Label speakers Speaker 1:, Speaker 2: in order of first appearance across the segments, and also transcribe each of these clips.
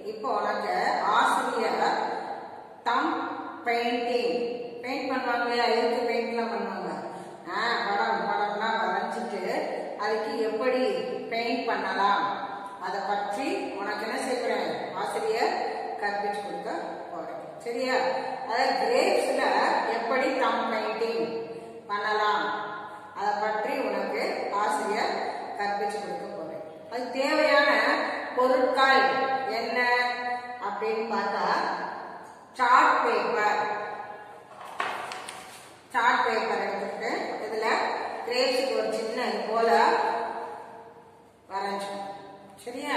Speaker 1: இப்போ உனக்கு ஆசிரியர் தம் பெயிண்டிங் பெயிண்ட் பண்ணுவாங்க இல்லையா எதுக்கு பெயிண்ட்லாம் பண்ணுவாங்க ஆ படம் படம்லாம் வரைஞ்சிட்டு அதுக்கு எப்படி பெயிண்ட் பண்ணலாம் அதை பற்றி உனக்கு என்ன செய்கிறேன் ஆசிரியர் கற்பிச்சு கொடுக்க போறேன் சரியா அதாவது கிரேப்ஸ்ல எப்படி தம் பெயிண்டிங் பண்ணலாம் அதை பற்றி உனக்கு ஆசிரியர் கற்பிச்சு கொடுக்க போறேன் அது தேவையான பொருட்கள் என்ன அப்படின்னு பார்த்தா சார்ட் பேப்பர் சார்ட் பேப்பர் எடுத்துட்டு இதுல கிரேப்ஸுக்கு ஒரு சின்ன இது போல வரைஞ்சோம் சரியா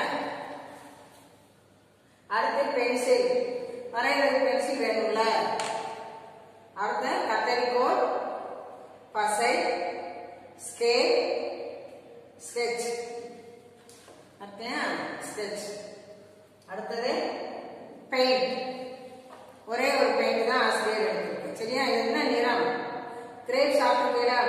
Speaker 1: அடுத்து பென்சில் வரைகிறது பென்சில் வேணும்ல அடுத்து கத்தரிக்கோல் பசை ஸ்கேல் ஸ்கெட்ச் அடுத்தயா ஸ்கெட்ச் அடுத்தது பெயிண்ட் ஒரே ஒரு பெயிண்ட் தான் ஆசிரியர் எடுத்திருக்கு சரியா இது என்ன நிறம் கிரேப் சாப்பிட்டுருக்கீங்களா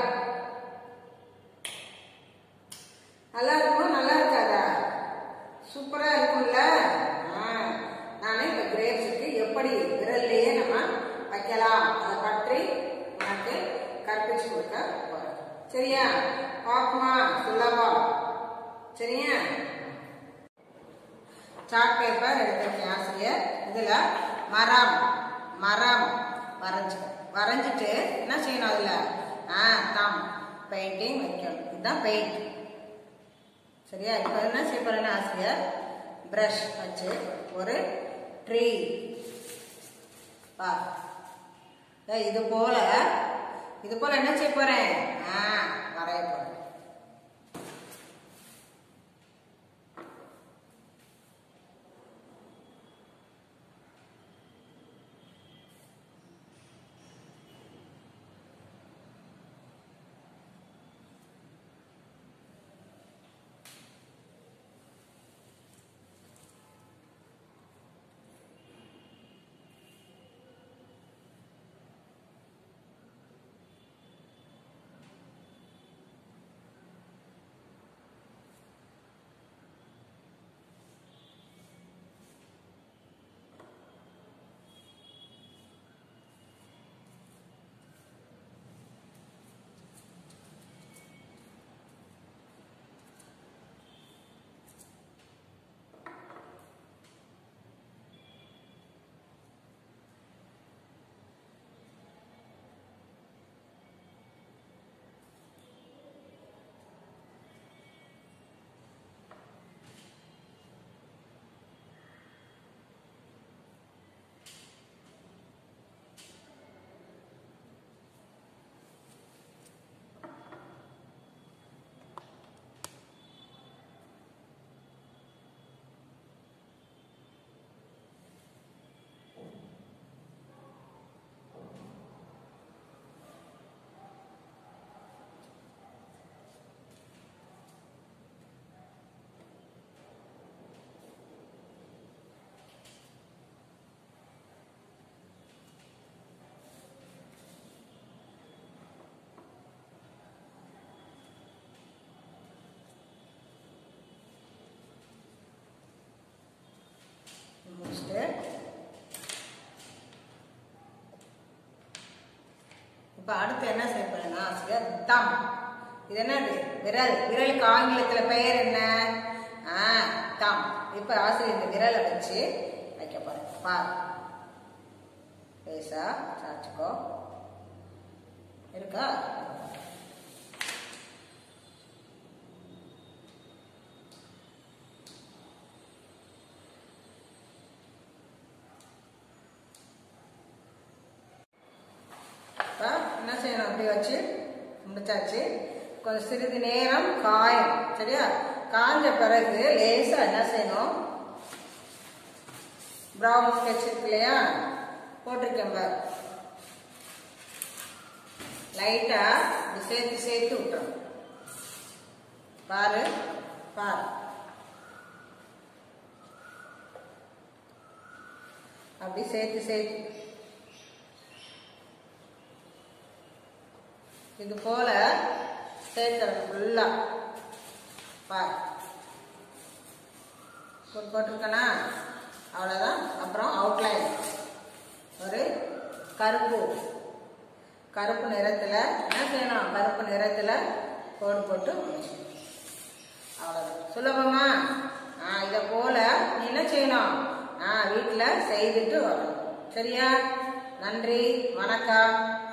Speaker 1: நல்லா இருக்குமா நல்லா இருக்காதா சூப்பரா இருக்கும்ல ஆ, நானே இப்ப கிரேப்ஸுக்கு எப்படி விரல்லையே நம்ம வைக்கலாம் அதை பற்றி உனக்கு கற்பிச்சு கொடுக்க போறேன் சரியா பாக்குமா சுலபம் சரியா சார்ட் பேப்பர் எடுத்திருக்கேன் ஆசிரியர் இதுல மரம் மரம் வரைஞ்சு வரைஞ்சிட்டு என்ன செய்யணும் அதுல ஆ தம் பெயிண்டிங் வைக்கணும் இதுதான் பெயிண்ட் சரியா இப்போ என்ன செய்ய போறேன்னா ஆசிரியர் பிரஷ் வச்சு ஒரு ட்ரீ பா ஏய், இது போல இது போல என்ன செய்ய போறேன் ஆ வரைய போறேன் முடிச்சுட்டு இப்போ அடுத்து என்ன செய்ய போறேன்னா ஆசிரியர் தம் இது என்னது விரல் விரலுக்கு ஆங்கிலத்தில் பெயர் என்ன ஆ தம் இப்போ ஆசிரியர் இந்த விரலை வச்சு வைக்க போறேன் பார் பேசா சாச்சுக்கோ இருக்கா இப்போ என்ன செய்யணும் அப்படி வச்சு முடிச்சாச்சு கொஞ்சம் சிறிது நேரம் காயும் சரியா காஞ்ச பிறகு லேசா என்ன செய்யணும் ப்ரௌன் ஸ்கெட்ச் இருக்கு இல்லையா போட்டிருக்கேன் பார் லைட்டா இப்படி சேர்த்து சேர்த்து விட்டுறோம் பாரு பாரு அப்படி சேர்த்து சேர்த்து இது போல சேர்த்துறது ஃபுல்லா பார் போட்டு போட்டிருக்கனா அவ்வளோதான் அப்புறம் அவுட்லைன் ஒரு கருப்பு கருப்பு நிறத்தில் என்ன செய்யணும் கருப்பு நிறத்தில் கோடு போட்டு முடிச்சு அவ்வளோதான் சுலபமா ஆ இதை போல நீ என்ன செய்யணும் ஆ வீட்டில் செய்துட்டு வரணும் சரியா நன்றி வணக்கம்